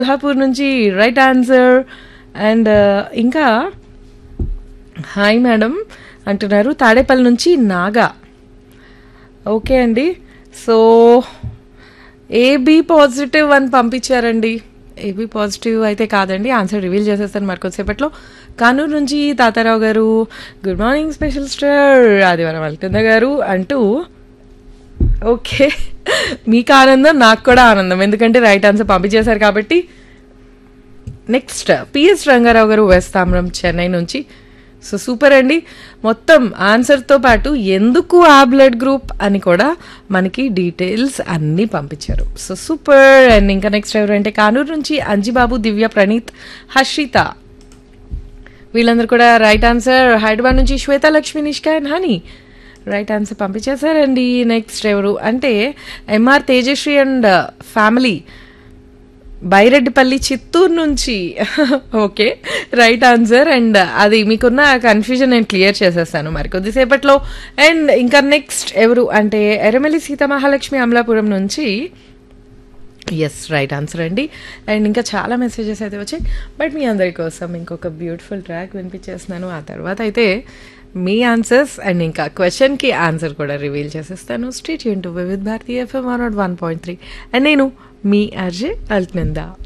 కొల్హాపూర్ నుంచి right answer and ఇంకా hi madam అంటున్నారు తాడేపల్లి నుంచి నాగా ఓకే అండి సో ఏబి పాజిటివ్ అని పంపించారండి ఏబి పాజిటివ్ అయితే కాదండి ఆన్సర్ రివీల్ చేసేస్తాను మరికొద్దిసేపట్లో కానూరు నుంచి తాతారావు గారు గుడ్ మార్నింగ్ స్పెషల్ స్టార్ ఆదివారం అల్కింద గారు అంటూ ఓకే మీకు ఆనందం నాకు కూడా ఆనందం ఎందుకంటే రైట్ ఆన్సర్ పంపించేశారు కాబట్టి నెక్స్ట్ పిఎస్ రంగారావు గారు వెస్ట్ తామ్రం చెన్నై నుంచి సో సూపర్ అండి మొత్తం ఆన్సర్తో పాటు ఎందుకు ఆ బ్లడ్ గ్రూప్ అని కూడా మనకి డీటెయిల్స్ అన్నీ పంపించారు సో సూపర్ అండ్ ఇంకా నెక్స్ట్ ఎవరంటే కానూరు నుంచి అంజిబాబు దివ్య ప్రణీత్ హర్షిత వీళ్ళందరూ కూడా రైట్ ఆన్సర్ హైదరాబాద్ నుంచి Shweta Lakshmi Nishka and Honey right answer పంపించేశారండి నెక్స్ట్ ఎవరు అంటే MR Tejashree and family Byreddipalli Chittoor నుంచి ఓకే రైట్ ఆన్సర్ అండ్ అది మీకున్న కన్ఫ్యూజన్ నేను క్లియర్ చేసేస్తాను మరి కొద్దిసేపట్లో అండ్ ఇంకా నెక్స్ట్ ఎవరు అంటే ఎర్రమల్లి సీతామహాలక్ష్మి అమలాపురం నుంచి ఎస్ రైట్ ఆన్సర్ అండి అండ్ ఇంకా చాలా మెసేజెస్ అయితే వచ్చాయి బట్ మీ అందరి కోసం ఇంకొక బ్యూటిఫుల్ ట్రాక్ వినిపించేస్తున్నాను ఆ తర్వాత అయితే మీ ఆన్సర్స్ అండ్ ఇంకా క్వశ్చన్కి ఆన్సర్ కూడా రివీల్ చేసేస్తాను స్ట్రీట్ యూన్ to with Bharatiya FM one nought one point three and నేను మీ అర్జే అల్ట్నందా